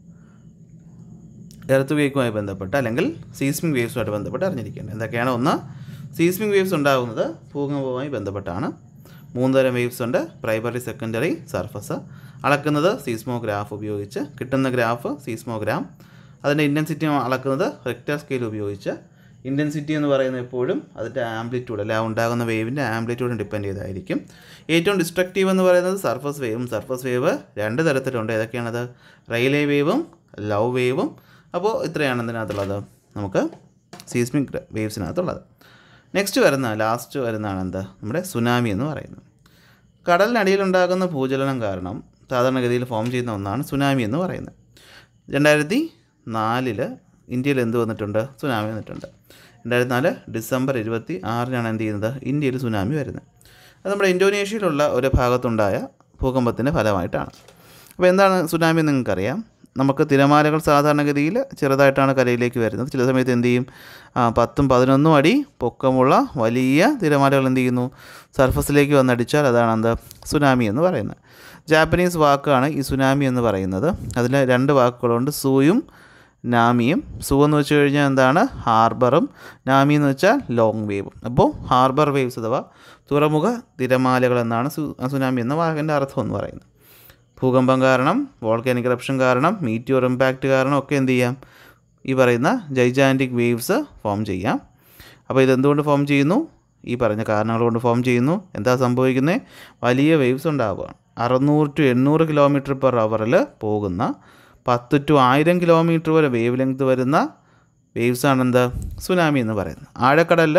Speaker 1: എർത്ത് വേക്കുമായി ബന്ധപ്പെട്ട് അല്ലെങ്കിൽ സീസ്മിക് വേവ്സുമായിട്ട് ബന്ധപ്പെട്ട് അറിഞ്ഞിരിക്കേണ്ടത് എന്തൊക്കെയാണ് ഒന്ന് സീസ്മിക് വേവ്സ് ഉണ്ടാകുന്നത് ഭൂകമ്പവുമായി ബന്ധപ്പെട്ടാണ് മൂന്ന് തരം വേവ്സ് ഉണ്ട് പ്രൈമറി സെക്കൻഡറി സർഫസ് അളക്കുന്നത് സീസ്മോഗ്രാഫ് ഉപയോഗിച്ച് കിട്ടുന്ന ഗ്രാഫ് സീസ്മോഗ്രാം അതിൻ്റെ ഇൻറ്റൻസിറ്റി അളക്കുന്നത് റിക്ടർ സ്കെയിൽ ഉപയോഗിച്ച് ഇൻറ്റൻസിറ്റി എന്ന് പറയുന്നത് എപ്പോഴും അതിൻ്റെ ആംപ്ലിറ്റ്യൂഡ് അല്ലെ ആ ഉണ്ടാകുന്ന വേവിൻ്റെ ആംപ്ലിറ്റ്യൂഡിന് ഡിപ്പെൻഡ് ചെയ്തായിരിക്കും ഏറ്റവും ഡിസ്ട്രക്റ്റീവ് എന്ന് പറയുന്നത് സർഫസ് വേവും സർഫസ് വേവ് രണ്ട് തരത്തിലുണ്ട് ഏതൊക്കെയാണത് റെയിലേ വേവും ലവ് വേവും അപ്പോൾ ഇത്രയാണ് ഇതിനകത്തുള്ളത് നമുക്ക് സീസ്മിക് വേവ്സിനകത്തുള്ളത് നെക്സ്റ്റ് വരുന്ന ലാസ്റ്റ് വരുന്നതാണ് എന്താ നമ്മുടെ സുനാമി എന്ന് പറയുന്നത് കടലിനടിയിലുണ്ടാകുന്ന ഭൂചലനം കാരണം സാധാരണഗതിയിൽ ഫോം ചെയ്യുന്ന ഒന്നാണ് സുനാമി എന്ന് പറയുന്നത് രണ്ടായിരത്തി നാലിൽ ഇന്ത്യയിൽ എന്ത് വന്നിട്ടുണ്ട് സുനാമി വന്നിട്ടുണ്ട് രണ്ടായിരത്തി നാല് ഡിസംബർ ഇരുപത്തി ആറിനാണ് എന്ത് ചെയ്യുന്നത് ഇന്ത്യയിൽ സുനാമി വരുന്നത് അത് നമ്മുടെ ഇന്തോനേഷ്യയിലുള്ള ഒരു ഭാഗത്തുണ്ടായ ഭൂകമ്പത്തിൻ്റെ ഫലമായിട്ടാണ് അപ്പോൾ എന്താണ് സുനാമി എന്ന് നിങ്ങൾക്കറിയാം നമുക്ക് തിരമാലകൾ സാധാരണഗതിയിൽ ചെറുതായിട്ടാണ് കരയിലേക്ക് വരുന്നത് ചില സമയത്ത് എന്ത് ചെയ്യും ആ, പത്തും പതിനൊന്നും അടി പൊക്കമുള്ള വലിയ തിരമാലകൾ എന്ത് ചെയ്യുന്നു സർഫസിലേക്ക് വന്നടിച്ചാൽ അതാണ് എന്താ സുനാമി എന്ന് പറയുന്നത് ജാപ്പനീസ് വാക്കാണ് ഈ സുനാമി എന്ന് പറയുന്നത് അതിൽ രണ്ട് വാക്കുകളുണ്ട് സൂയും നാമിയും സു എന്ന് വെച്ച് കഴിഞ്ഞാൽ എന്താണ് ഹാർബറും നാമി എന്ന് വെച്ചാൽ ലോങ് വേവും അപ്പോൾ ഹാർബർ വേവ്സ് അഥവാ തുറമുഖ തിരമാലകൾ എന്നാണ് സു സുനാമി എന്ന വാക്കിൻ്റെ അർത്ഥം എന്ന് പറയുന്നത് ഭൂകമ്പം കാരണം വോൾക്കാനിക് ഇറപ്ഷൻ കാരണം മീറ്റിയോർ ഇമ്പാക്റ്റ് കാരണം ഒക്കെ എന്ത് ചെയ്യാം ഈ പറയുന്ന ജൈജാൻറ്റിക് വേവ്സ് ഫോം ചെയ്യാം അപ്പോൾ ഇതെന്തുകൊണ്ട് ഫോം ചെയ്യുന്നു ഈ പറഞ്ഞ കാരണങ്ങൾ കൊണ്ട് ഫോം ചെയ്യുന്നു എന്താ സംഭവിക്കുന്നത് വലിയ വേവ്സ് ഉണ്ടാവുകയാണ് അറുന്നൂറ് ടു എണ്ണൂറ് കിലോമീറ്റർ പെർ അവറിൽ പോകുന്ന പത്ത് ടു ആയിരം കിലോമീറ്റർ വരെ വേവ് ലെങ്ത് വരുന്ന വേവ്സ് ആണ് എന്താ സുനാമി എന്ന് പറയുന്നത് ആഴക്കടലിൽ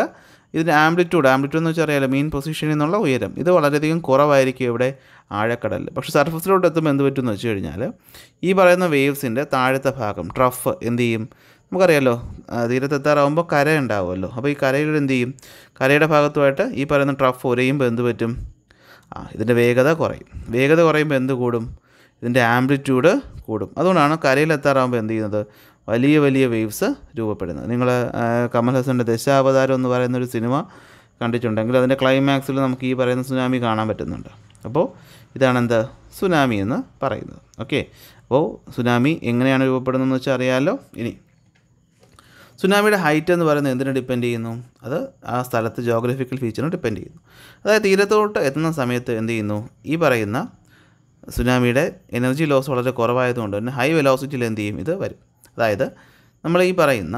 Speaker 1: ഇതിൻ്റെ ആംപ്ലിറ്റ്യൂഡ് ആംപ്ലിറ്റ്യൂഡ് എന്ന് വെച്ചാൽ അറിയാലോ മീൻ പൊസിഷനിൽ നിന്നുള്ള ഉയരം ഇത് വളരെയധികം കുറവായിരിക്കും ഇവിടെ ആഴക്കടലിൽ പക്ഷേ സർഫസിലോട്ട് എത്തുമ്പോൾ എന്ത് പറ്റുമെന്ന് വെച്ച് കഴിഞ്ഞാൽ ഈ പറയുന്ന വേവ്സിൻ്റെ താഴത്തെ ഭാഗം ട്രഫ് എന്ത് ചെയ്യും നമുക്കറിയാലോ ആ, തീരത്തെത്താറാകുമ്പോൾ കര ഉണ്ടാവുമല്ലോ അപ്പോൾ ഈ കരയിൽ എന്ത് ചെയ്യും കരയുടെ ഭാഗത്തുമായിട്ട് ഈ പറയുന്ന ട്രഫ് ഉരയുമ്പോൾ എന്ത് പറ്റും ആ ഇതിൻ്റെ വേഗത കുറയും വേഗത കുറയുമ്പോൾ എന്ത് കൂടും ഇതിൻ്റെ ആംപ്ലിറ്റ്യൂഡ് കൂടും അതുകൊണ്ടാണ് കരയിലെത്താറാകുമ്പോൾ എന്ത് ചെയ്യുന്നത് വലിയ വലിയ വേവ്സ് രൂപപ്പെടുന്നത് നിങ്ങൾ കമൽ ഹസൻ്റെ ദശാവതാരം എന്ന് പറയുന്ന ഒരു സിനിമ കണ്ടിട്ടുണ്ടെങ്കിൽ അതിൻ്റെ ക്ലൈമാക്സിൽ നമുക്ക് ഈ പറയുന്ന സുനാമി കാണാൻ പറ്റുന്നുണ്ട് അപ്പോൾ ഇതാണ് എന്ത് സുനാമി എന്ന് പറയുന്നത് ഓക്കെ അപ്പോൾ സുനാമി എങ്ങനെയാണ് രൂപപ്പെടുന്നതെന്ന് വെച്ചാൽ അറിയാമല്ലോ ഇനി സുനാമിയുടെ ഹൈറ്റ് എന്ന് പറയുന്നത് എന്തിനെ ഡിപ്പെൻഡ് ചെയ്യുന്നു അത് ആ സ്ഥലത്ത് ജോഗ്രഫിക്കൽ ഫീച്ചറിനെ ഡിപ്പെൻഡ് ചെയ്യുന്നു അതായത് തീരത്തോട്ട് എത്തുന്ന സമയത്ത് എന്ത് ചെയ്യുന്നു ഈ പറയുന്ന സുനാമിയുടെ എനർജി ലോസ് വളരെ കുറവായതുകൊണ്ട് തന്നെ ഹൈ വെലോസിറ്റിയിൽ എന്ത് ചെയ്യും ഇത് വരും അതായത് നമ്മൾ ഈ പറയുന്ന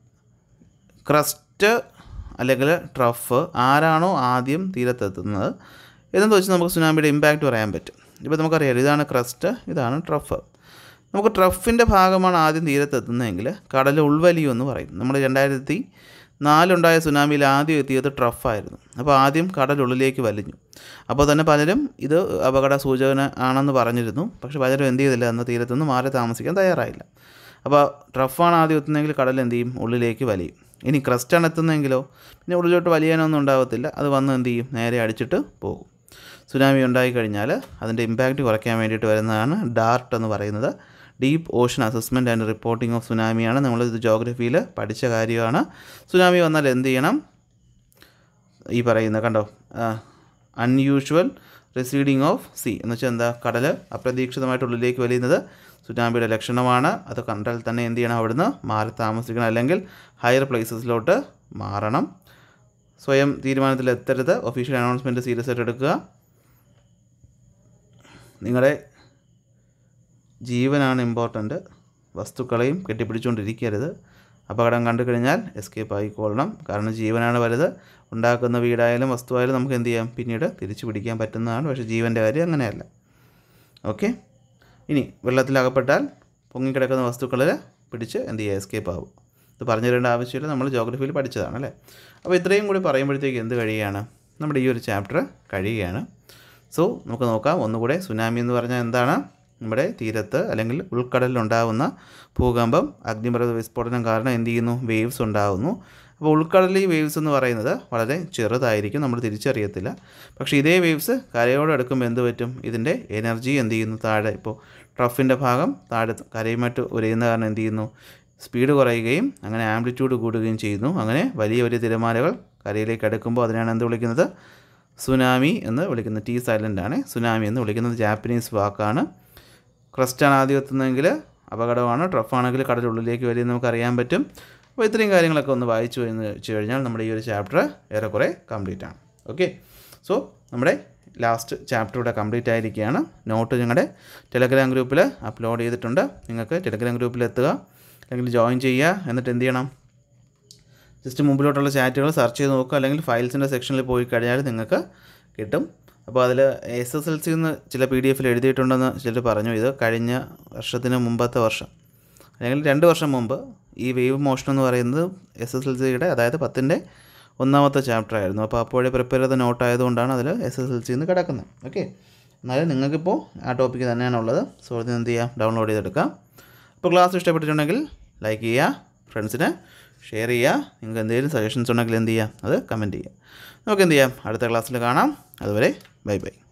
Speaker 1: ക്രസ്റ്റ് അല്ലെങ്കിൽ ട്രഫ് ആരാണോ ആദ്യം തീരത്തെത്തുന്നത് എന്നത് വെച്ച് നമുക്ക് സുനാമിയുടെ ഇമ്പാക്റ്റ് പറയാൻ പറ്റും ഇപ്പോൾ നമുക്കറിയാം ഇതാണ് ക്രസ്റ്റ് ഇതാണ് ട്രഫ് നമുക്ക് ട്രഫിൻ്റെ ഭാഗമാണ് ആദ്യം തീരത്തെത്തുന്നതെങ്കിൽ കടൽ ഉൾവലിയം എന്ന് പറയും നമ്മൾ രണ്ടായിരത്തി നാലുണ്ടായ സുനാമിയിൽ ആദ്യം എത്തിയത് ട്രഫായിരുന്നു അപ്പോൾ ആദ്യം കടലുള്ളിലേക്ക് വലിഞ്ഞു അപ്പോൾ തന്നെ പലരും ഇത് അപകട സൂചന ആണെന്ന് പറഞ്ഞിരുന്നു പക്ഷേ പലരും എന്ത് ചെയ്തില്ല അന്ന് തീരത്തുനിന്ന് മാറി താമസിക്കാൻ തയ്യാറായില്ല അപ്പോൾ ട്രഫാണ് ആദ്യം എത്തുന്നതെങ്കിൽ കടൽ എന്ത് ചെയ്യും ഉള്ളിലേക്ക് വലിയും ഇനി ക്രസ്റ്റാണ് എത്തുന്നതെങ്കിലോ പിന്നെ ഉള്ളിലോട്ട് വലിയാനൊന്നും ഉണ്ടാകത്തില്ല അത് വന്ന് എന്ത് ചെയ്യും നേരെ അടിച്ചിട്ട് പോകും സുനാമി ഉണ്ടായി കഴിഞ്ഞാൽ അതിൻ്റെ ഇമ്പാക്റ്റ് കുറയ്ക്കാൻ വേണ്ടിയിട്ട് വരുന്നതാണ് ഡാർട്ട് എന്ന് പറയുന്നത് deep ocean assessment and reporting of സുനാമിയാണ് നമ്മളിത് ജോഗ്രഫിയിൽ പഠിച്ച കാര്യമാണ് സുനാമി വന്നാൽ എന്ത് ചെയ്യണം ഈ പറയുന്ന കണ്ടോ അൺയൂഷ്വൽ റിസീഡിങ് ഓഫ് സി എന്ന് വെച്ചാൽ എന്താ കടൽ അപ്രതീക്ഷിതമായിട്ട് ഉള്ളിലേക്ക് വലിയുന്നത് സുനാമിയുടെ ലക്ഷണമാണ് അത് കണ്ടാൽ തന്നെ എന്ത് ചെയ്യണം അവിടുന്ന് മാറി താമസിക്കണം അല്ലെങ്കിൽ ഹയർ പ്ലേസസിലോട്ട് മാറണം സ്വയം തീരുമാനത്തിൽ എത്തരുത് ഒഫീഷ്യൽ അനൗൺസ്മെൻറ്റ് സീരിയസ് ആയിട്ട് എടുക്കുക നിങ്ങളുടെ ജീവനാണ് ഇമ്പോർട്ടൻ്റ് വസ്തുക്കളെയും കെട്ടിപ്പിടിച്ചുകൊണ്ടിരിക്കരുത് അപകടം കണ്ടു കഴിഞ്ഞാൽ എസ്കേപ്പ് ആയിക്കൊള്ളണം കാരണം ജീവനാണ് വലുത് ഉണ്ടാക്കുന്ന വീടായാലും വസ്തുവായാലും നമുക്ക് എന്ത് ചെയ്യാം പിന്നീട് തിരിച്ചു പിടിക്കാൻ പറ്റുന്നതാണ് പക്ഷേ ജീവൻ്റെ കാര്യം അങ്ങനെയല്ല ഓക്കെ ഇനി വെള്ളത്തിലകപ്പെട്ടാൽ പൊങ്ങിക്കിടക്കുന്ന വസ്തുക്കളിൽ പിടിച്ച് എന്ത് ചെയ്യുക എസ്കേപ്പ് ആവും ഇത് പറഞ്ഞു തരേണ്ട ആവശ്യമില്ല നമ്മൾ ജോഗ്രഫിയിൽ പഠിച്ചതാണ് അല്ലേ അപ്പോൾ ഇത്രയും കൂടി പറയുമ്പോഴത്തേക്ക് എന്ത് കഴിയുകയാണ് നമ്മുടെ ഈ ഒരു ചാപ്റ്റർ കഴിയുകയാണ് സോ നമുക്ക് നോക്കാം ഒന്നുകൂടെ സുനാമി എന്ന് പറഞ്ഞാൽ എന്താണ് നമ്മുടെ തീരത്ത് അല്ലെങ്കിൽ ഉൾക്കടലിലുണ്ടാകുന്ന ഭൂകമ്പം അഗ്നിപർവ്വത വിസ്ഫോടനം കാരണം എന്ത് ചെയ്യുന്നു വേവ്സ് ഉണ്ടാകുന്നു അപ്പോൾ ഉൾക്കടലിൽ വേവ്സ് എന്ന് പറയുന്നത് വളരെ ചെറുതായിരിക്കും നമ്മൾ തിരിച്ചറിയത്തില്ല പക്ഷേ ഇതേ വേവ്സ് കരയോട് അടുക്കുമ്പോൾ എന്ത് പറ്റും ഇതിൻ്റെ എനർജി എന്ത് ചെയ്യുന്നു താഴെ ഇപ്പോൾ ട്രഫിൻ്റെ ഭാഗം താഴെ കരയുമായിട്ട് ഉരയുന്ന കാരണം എന്ത് ചെയ്യുന്നു സ്പീഡ് കുറയുകയും അങ്ങനെ ആംപ്ലിറ്റ്യൂഡ് കൂടുകയും ചെയ്യുന്നു അങ്ങനെ വലിയ വലിയ തിരമാലകൾ കരയിലേക്ക് അടുക്കുമ്പോൾ അതിനാണ് എന്ത് വിളിക്കുന്നത് സുനാമി എന്ന് വിളിക്കുന്നത് ടി സൈലൻ്റ് ആണ് സുനാമി എന്ന് വിളിക്കുന്നത് ജാപ്പനീസ് വാക്കാണ് ക്രസ്റ്റാണ് ആദ്യം എത്തുന്നതെങ്കിൽ അപകടമാണ് ട്രഫാണെങ്കിൽ കടലുള്ളിലേക്ക് വരും നമുക്ക് അറിയാൻ പറ്റും അപ്പോൾ ഇത്രയും കാര്യങ്ങളൊക്കെ ഒന്ന് വായിച്ചു എന്ന് വെച്ച് കഴിഞ്ഞാൽ നമ്മുടെ ഈ ഒരു ചാപ്റ്റർ ഏറെക്കുറെ കംപ്ലീറ്റ് ആണ് ഓക്കെ സോ നമ്മുടെ ലാസ്റ്റ് ചാപ്റ്റർ ഇവിടെ കംപ്ലീറ്റ് ആയിരിക്കുകയാണ് നോട്ട് ഞങ്ങളുടെ ടെലഗ്രാം ഗ്രൂപ്പിൽ അപ്ലോഡ് ചെയ്തിട്ടുണ്ട് നിങ്ങൾക്ക് ടെലഗ്രാം ഗ്രൂപ്പിൽ എത്തുക അല്ലെങ്കിൽ ജോയിൻ ചെയ്യുക എന്നിട്ട് എന്ത് ചെയ്യണം ജസ്റ്റ് മുമ്പിലോട്ടുള്ള ചാറ്റുകൾ സെർച്ച് ചെയ്ത് നോക്കുക അല്ലെങ്കിൽ ഫയൽസിൻ്റെ സെക്ഷനിൽ പോയി കഴിഞ്ഞാൽ നിങ്ങൾക്ക് കിട്ടും അപ്പോൾ അതിൽ എസ് എസ് എൽ സി എന്ന് ചില പി ഡി എഫിൽ എഴുതിയിട്ടുണ്ടെന്ന് ചിലർ പറഞ്ഞു ഇത് കഴിഞ്ഞ വർഷത്തിന് മുമ്പത്തെ വർഷം അല്ലെങ്കിൽ രണ്ട് വർഷം മുമ്പ് ഈ വേവ് മോഷൻ എന്ന് പറയുന്നത് എസ് എസ് എൽ സിയുടെ അതായത് പത്തിൻ്റെ ഒന്നാമത്തെ ചാപ്റ്റർ ആയിരുന്നു അപ്പോൾ അപ്പോഴേ പ്രിപ്പയർ ചെയ്ത നോട്ട് ആയതുകൊണ്ടാണ് അതിൽ എസ് എസ് എൽ സിന്ന് കിടക്കുന്നത് ഓക്കെ എന്നാലും നിങ്ങൾക്കിപ്പോൾ ആ ടോപ്പിക്ക് തന്നെയാണുള്ളത് സോ അതിന് എന്ത് ചെയ്യാം ഡൗൺലോഡ് ചെയ്തെടുക്കാം അപ്പോൾ ക്ലാസ് ഇഷ്ടപ്പെട്ടിട്ടുണ്ടെങ്കിൽ ലൈക്ക് ചെയ്യുക ഫ്രണ്ട്സിന് ഷെയർ ചെയ്യുക നിങ്ങൾക്ക് എന്തെങ്കിലും സജഷൻസ് ഉണ്ടെങ്കിൽ എന്ത് ചെയ്യുക അത് കമൻറ്റ് ചെയ്യുക നമുക്ക് എന്ത് ചെയ്യാം അടുത്ത ക്ലാസ്സിൽ കാണാം അതുവരെ ബൈ ബൈ